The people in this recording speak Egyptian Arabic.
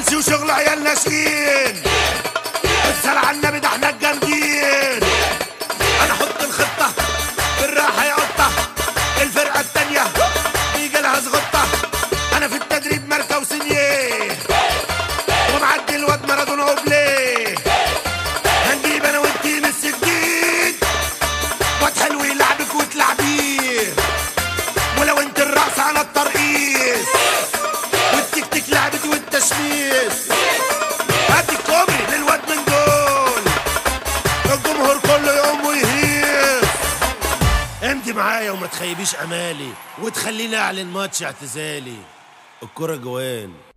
رومانسي وشغل عيال ناشئين الصلاة على النبي ده احنا الجامدين انا احط الخطة بالراحة يا قطة الفرقة التانية بيجي لها زغطة انا في التدريب ماركة وسنيه ومعدي الواد مارادونا اوبليه هنجيب انا وانتي ميسي جديد واد حلو يلعبك وتلعبيه ولو انت الرقص على الترقيص والتيك تيك لعبتي والتشميس هات الكوبري للواد من دول الجمهور كله يقوم ويهيص امضي معايا وما تخيبيش امالي وتخليني اعلن ماتش اعتزالي الكرة جوان